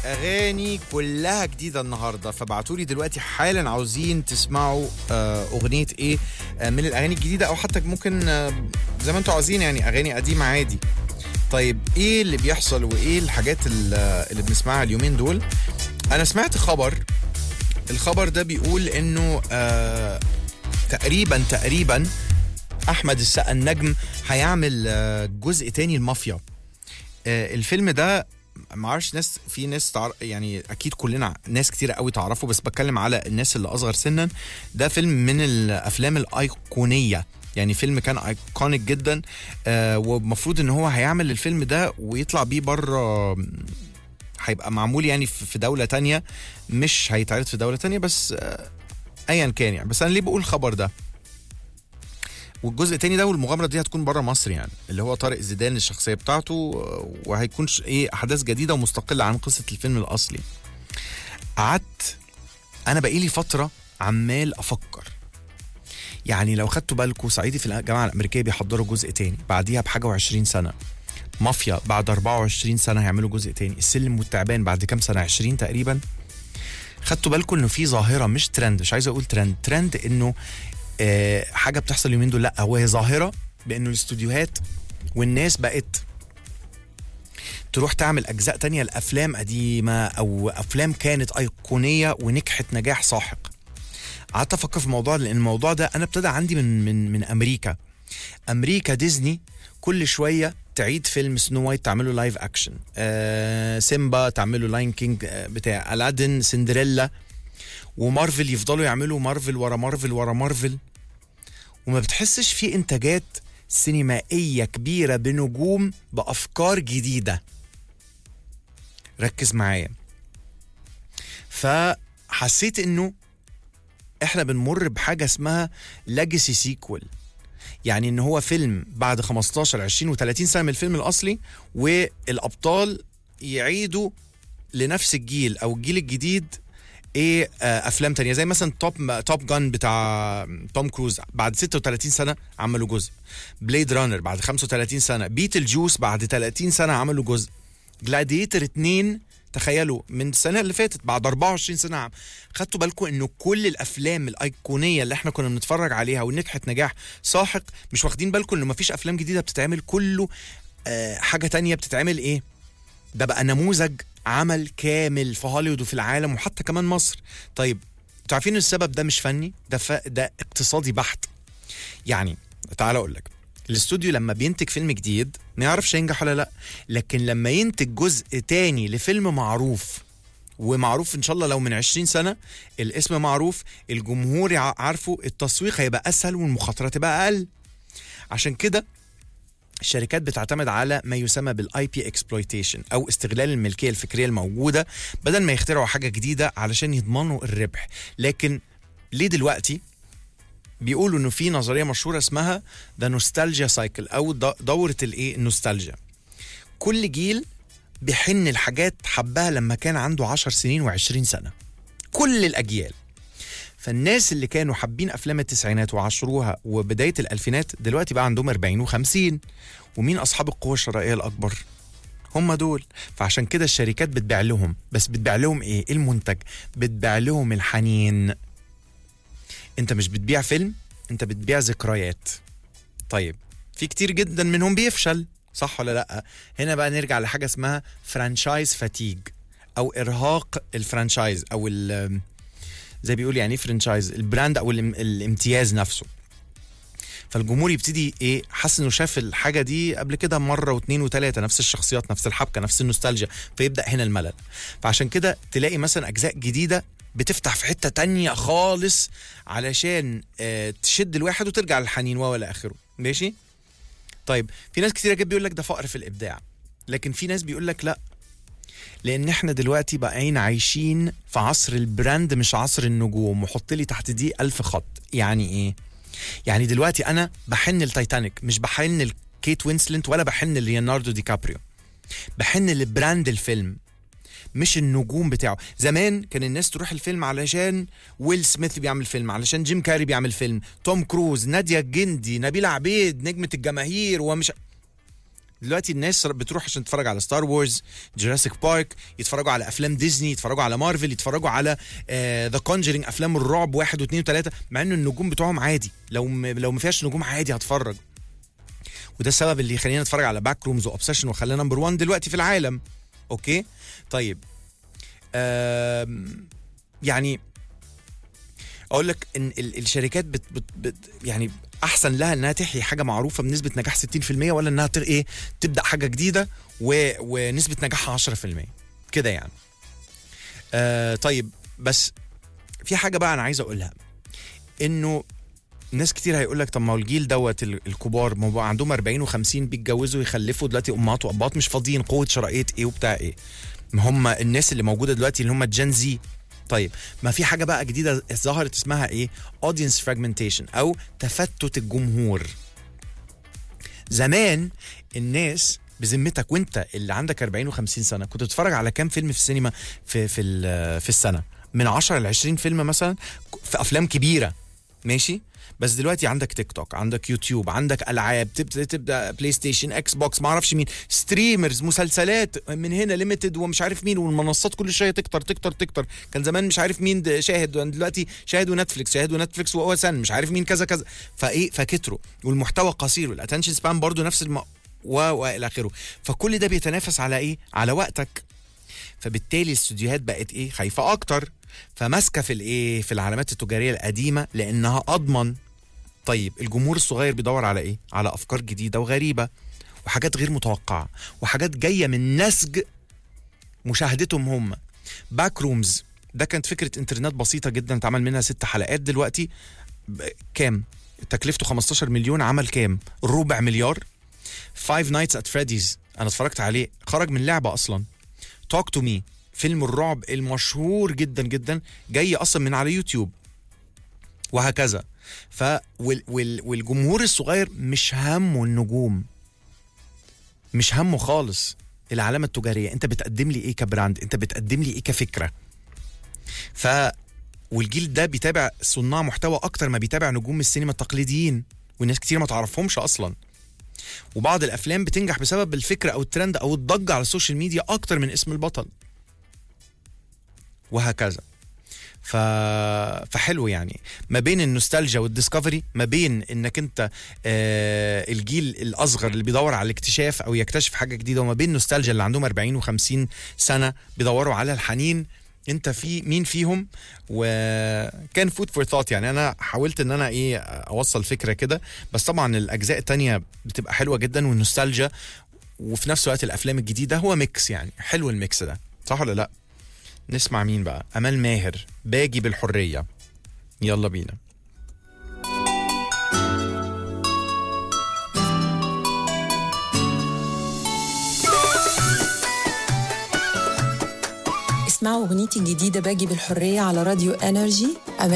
اغاني كلها جديده النهارده فبعتوا لي دلوقتي حالا عاوزين تسمعوا آه، اغنيه ايه آه، من الاغاني الجديده او حتى ممكن آه، زي ما انتوا عاوزين يعني اغاني قديمه عادي طيب ايه اللي بيحصل وايه الحاجات ال- اللي بنسمعها اليومين دول انا سمعت خبر الخبر ده بيقول انه آه تقريبا تقريبا احمد السقا النجم هيعمل آه، جزء تاني المافيا آه، الفيلم ده معرفش ناس في ناس تعر... يعني اكيد كلنا ناس كتير قوي تعرفه بس بتكلم على الناس اللي اصغر سنا ده فيلم من الافلام الايقونيه يعني فيلم كان ايكونيك جدا آه ومفروض ان هو هيعمل الفيلم ده ويطلع بيه بره هيبقى معمول يعني في في دوله تانية مش هيتعرض في دوله تانية بس آه ايا كان يعني بس انا ليه بقول الخبر ده والجزء التاني ده والمغامره دي هتكون بره مصر يعني اللي هو طارق زيدان الشخصيه بتاعته آه، وهيكون ش- ايه احداث جديده ومستقله عن قصه الفيلم الاصلي قعدت انا بقالي فتره عمال افكر يعني لو خدتوا بالكم صعيدي في الجامعه الامريكيه بيحضروا جزء تاني بعديها بحاجه و20 سنه مافيا بعد 24 سنه هيعملوا جزء تاني السلم والتعبان بعد كام سنه 20 تقريبا خدتوا بالكم انه في ظاهره مش ترند مش عايز اقول ترند ترند انه آه حاجه بتحصل اليومين دول لا هو هي ظاهره بانه الاستوديوهات والناس بقت تروح تعمل اجزاء تانية لافلام قديمه او افلام كانت ايقونيه ونجحت نجاح ساحق قعدت افكر في الموضوع لان الموضوع ده انا ابتدى عندي من من من امريكا امريكا ديزني كل شويه تعيد فيلم سنو وايت تعمله لايف اكشن آه سيمبا تعمله لاين كينج آه بتاع الادن سندريلا ومارفل يفضلوا يعملوا مارفل ورا مارفل ورا مارفل وما بتحسش في انتاجات سينمائيه كبيره بنجوم بافكار جديده ركز معايا فحسيت انه احنا بنمر بحاجه اسمها ليجاسي سيكوال يعني ان هو فيلم بعد 15 20 و30 سنه من الفيلم الاصلي والابطال يعيدوا لنفس الجيل او الجيل الجديد ايه آه افلام تانية زي مثلا توب توب جان بتاع توم كروز بعد 36 سنه عملوا جزء بليد رانر بعد 35 سنه بيتل جوس بعد 30 سنه عملوا جزء جلاديتر 2 تخيلوا من السنه اللي فاتت بعد 24 سنه عم خدتوا بالكم انه كل الافلام الايقونيه اللي احنا كنا بنتفرج عليها ونجحت نجاح ساحق مش واخدين بالكم انه مفيش افلام جديده بتتعمل كله آه حاجه تانية بتتعمل ايه ده بقى نموذج عمل كامل في هوليوود وفي العالم وحتى كمان مصر طيب انتوا عارفين السبب ده مش فني ده ف... ده اقتصادي بحت يعني تعال اقول لك الاستوديو لما بينتج فيلم جديد ما يعرفش ينجح ولا لا لكن لما ينتج جزء تاني لفيلم معروف ومعروف ان شاء الله لو من 20 سنه الاسم معروف الجمهور يع- عارفه التسويق هيبقى اسهل والمخاطره تبقى اقل عشان كده الشركات بتعتمد على ما يسمى بالاي بي اكسبلويتيشن او استغلال الملكيه الفكريه الموجوده بدل ما يخترعوا حاجه جديده علشان يضمنوا الربح لكن ليه دلوقتي بيقولوا انه في نظريه مشهوره اسمها ذا نوستالجيا سايكل او د- دوره الايه النوستالجيا كل جيل بيحن الحاجات حبها لما كان عنده 10 سنين و20 سنه كل الاجيال فالناس اللي كانوا حابين افلام التسعينات وعاشروها وبدايه الالفينات دلوقتي بقى عندهم 40 و50 ومين اصحاب القوه الشرائيه الاكبر هم دول فعشان كده الشركات بتبيع لهم بس بتبيع لهم ايه المنتج بتبيع لهم الحنين انت مش بتبيع فيلم انت بتبيع ذكريات طيب في كتير جدا منهم بيفشل صح ولا لا هنا بقى نرجع لحاجه اسمها فرانشايز فاتيج او ارهاق الفرانشايز او ال- زي بيقول يعني ايه فرانشايز البراند او الام- الامتياز نفسه فالجمهور يبتدي ايه حاسس انه شاف الحاجه دي قبل كده مره واثنين وثلاثه نفس الشخصيات نفس الحبكه نفس النوستالجيا فيبدا هنا الملل فعشان كده تلاقي مثلا اجزاء جديده بتفتح في حته تانية خالص علشان آه تشد الواحد وترجع للحنين ولا اخره ماشي طيب في ناس كتير جدا بيقول لك ده فقر في الابداع لكن في ناس بيقول لك لا لان احنا دلوقتي بقينا عايشين في عصر البراند مش عصر النجوم وحط لي تحت دي ألف خط يعني ايه يعني دلوقتي انا بحن التايتانيك مش بحن الكيت وينسلنت ولا بحن ليوناردو دي كابريو بحن لبراند الفيلم مش النجوم بتاعه زمان كان الناس تروح الفيلم علشان ويل سميث بيعمل فيلم علشان جيم كاري بيعمل فيلم توم كروز نادية الجندي نبيل عبيد نجمة الجماهير ومش دلوقتي الناس بتروح عشان تتفرج على ستار وورز جوراسيك بارك يتفرجوا على افلام ديزني يتفرجوا على مارفل يتفرجوا على ذا كونجرينج افلام الرعب واحد واثنين وثلاثه مع ان النجوم بتوعهم عادي لو م... لو ما فيهاش نجوم عادي هتفرج وده السبب اللي يخلينا نتفرج على باك رومز واوبسيشن وخلانا نمبر 1 دلوقتي في العالم اوكي طيب آم... يعني اقول لك ان ال- الشركات بت بت بت يعني احسن لها انها تحيي حاجه معروفه بنسبه نجاح 60% ولا انها ت- ايه تبدا حاجه جديده و... ونسبه نجاحها 10% كده يعني آه طيب بس في حاجه بقى انا عايز اقولها انه ناس كتير هيقول لك طب ما هو الجيل دوت ال- الكبار ما بقى عندهم 40 و50 بيتجوزوا يخلفوا دلوقتي امهات وابات مش فاضيين قوه شرائيه ايه وبتاع ايه ما هم الناس اللي موجوده دلوقتي اللي هم الجن زي طيب ما في حاجه بقى جديده ظهرت اسمها ايه audience fragmentation او تفتت الجمهور زمان الناس بذمتك وانت اللي عندك 40 و50 سنه كنت بتتفرج على كام فيلم في السينما في في ال- في السنه من 10 ل 20 فيلم مثلا في افلام كبيره ماشي بس دلوقتي عندك تيك توك عندك يوتيوب عندك العاب تبدا تبدا بلاي ستيشن اكس بوكس ما اعرفش مين ستريمرز مسلسلات من هنا ليميتد ومش عارف مين والمنصات كل شويه تكتر تكتر تكتر كان زمان مش عارف مين ده شاهد دلوقتي شاهد ونتفليكس شاهد ونتفليكس واو اس ان مش عارف مين كذا كذا فايه فكتروا والمحتوى قصير والاتنشن سبان برضو نفس الم... و والى اخره فكل ده بيتنافس على ايه على وقتك فبالتالي الاستوديوهات بقت ايه خايفه اكتر فماسكه في الايه في العلامات التجاريه القديمه لانها اضمن طيب الجمهور الصغير بيدور على ايه على افكار جديده وغريبه وحاجات غير متوقعه وحاجات جايه من نسج مشاهدتهم هم باك رومز ده كانت فكره انترنت بسيطه جدا اتعمل منها ست حلقات دلوقتي ب- كام تكلفته 15 مليون عمل كام ربع مليار فايف نايتس ات فريديز انا اتفرجت عليه خرج من لعبه اصلا توك تو مي فيلم الرعب المشهور جدا جدا جاي اصلا من على يوتيوب وهكذا ف وال وال والجمهور الصغير مش همه النجوم مش همه خالص العلامه التجاريه انت بتقدم لي ايه كبراند انت بتقدم لي ايه كفكره ف والجيل ده بيتابع صناع محتوى اكتر ما بيتابع نجوم السينما التقليديين والناس كتير ما تعرفهمش اصلا وبعض الافلام بتنجح بسبب الفكره او الترند او الضجه على السوشيال ميديا اكتر من اسم البطل وهكذا ف... فحلو يعني ما بين النوستالجيا والديسكفري ما بين انك انت آه الجيل الاصغر اللي بيدور على الاكتشاف او يكتشف حاجه جديده وما بين النوستالجيا اللي عندهم 40 و50 سنه بيدوروا على الحنين انت في مين فيهم وكان فود فور ثوت يعني انا حاولت ان انا ايه اوصل فكره كده بس طبعا الاجزاء التانية بتبقى حلوه جدا والنوستالجيا وفي نفس الوقت الافلام الجديده هو ميكس يعني حلو الميكس ده صح ولا لا نسمع مين بقى امال ماهر باجي بالحريه يلا بينا اسمعوا اغنيتي الجديده باجي بالحريه على راديو انرجي